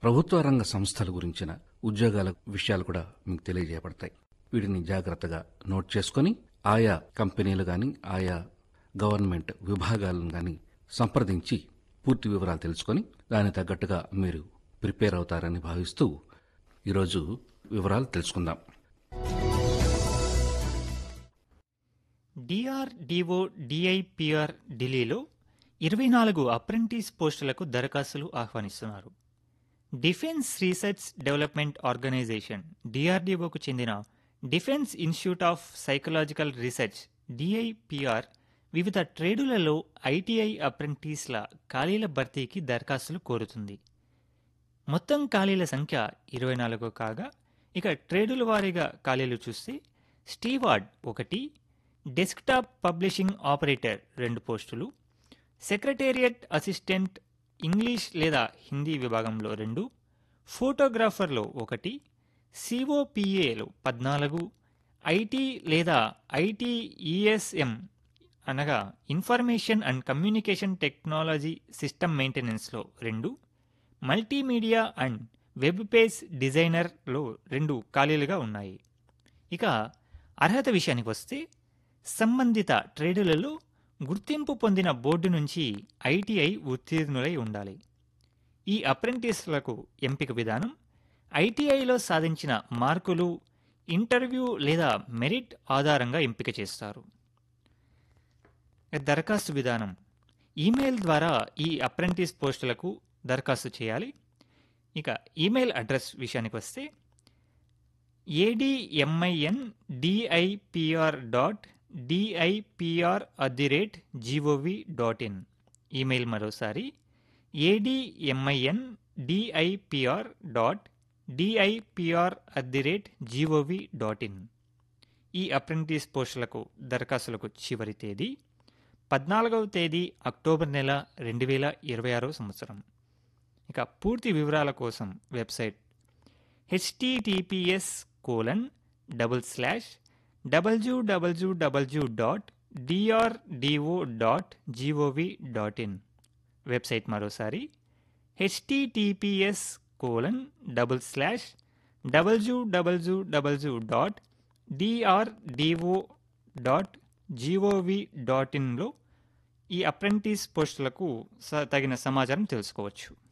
ప్రభుత్వ రంగ సంస్థల గురించిన ఉద్యోగాల విషయాలు కూడా మీకు తెలియజేయబడతాయి వీటిని జాగ్రత్తగా నోట్ చేసుకొని ఆయా కంపెనీలు కానీ ఆయా గవర్నమెంట్ విభాగాలను కానీ సంప్రదించి పూర్తి వివరాలు తెలుసుకొని దానికి తగ్గట్టుగా మీరు ప్రిపేర్ అవుతారని భావిస్తూ ఈరోజు వివరాలు తెలుసుకుందాం డిఆర్డిఓ డిఐపిఆర్ ఢిల్లీలో ఇరవై నాలుగు అప్రెంటిస్ పోస్టులకు దరఖాస్తులు ఆహ్వానిస్తున్నారు డిఫెన్స్ రీసెర్చ్ డెవలప్మెంట్ ఆర్గనైజేషన్ డిఆర్డిఓకు చెందిన defence institute of psychological research DIPR వివిధ ట్రేడులలో ఐటీఐ అప్రెంటిస్ల ఖాళీల భర్తీకి దరఖాస్తులు కోరుతుంది మొత్తం ఖాళీల సంఖ్య ఇరవై నాలుగు కాగా ఇక ట్రేడుల వారీగా ఖాళీలు చూస్తే స్టీవార్డ్ ఒకటి డెస్క్టాప్ పబ్లిషింగ్ ఆపరేటర్ రెండు పోస్టులు సెక్రటేరియట్ అసిస్టెంట్ ఇంగ్లీష్ లేదా హిందీ విభాగంలో రెండు ఫోటోగ్రాఫర్లో ఒకటి సిఓపిఏలో పద్నాలుగు ఐటీ లేదా ఐటీఈఎస్ఎం అనగా information and communication technology system మెయింటెనెన్స్లో రెండు మల్టీమీడియా అండ్ వెబ్ పేజ్ డిజైనర్లో రెండు ఖాళీలుగా ఉన్నాయి ఇక అర్హత విషయానికి వస్తే సంబంధిత ట్రేడులలో గుర్తింపు పొందిన బోర్డు నుంచి ఐటీఐ ఉత్తీర్ణులై ఉండాలి ఈ అప్రెంటిస్లకు ఎంపిక విధానం ఐటీఐలో సాధించిన మార్కులు ఇంటర్వ్యూ లేదా మెరిట్ ఆధారంగా ఎంపిక చేస్తారు దరఖాస్తు విధానం ఈమెయిల్ ద్వారా ఈ అప్రెంటిస్ పోస్టులకు దరఖాస్తు చేయాలి ఇక ఈమెయిల్ అడ్రస్ విషయానికి వస్తే ADMIN DIPR dot DIPR at the rate GOV dot in email మరోసారి ADMIN DIPR dot DIPR at the rate GOV dot in ఈ అప్రెంటిస్ పోస్టులకు దరఖాస్తులకు చివరి తేదీ పద్నాలుగవ తేదీ అక్టోబర్ నెల రెండు వేల ఇరవై ఆరో సంవత్సరం ఇక పూర్తి వివరాల కోసం website HTTPS colon double slash W W W dot DRDO dot GOV dot in website మరోసారి HTTPS colon double slash W W W dot DRDO dot GOV dot ఇన్లో ఈ అప్రెంటిస్ పోస్టులకు స- తగిన సమాచారం తెలుసుకోవచ్చు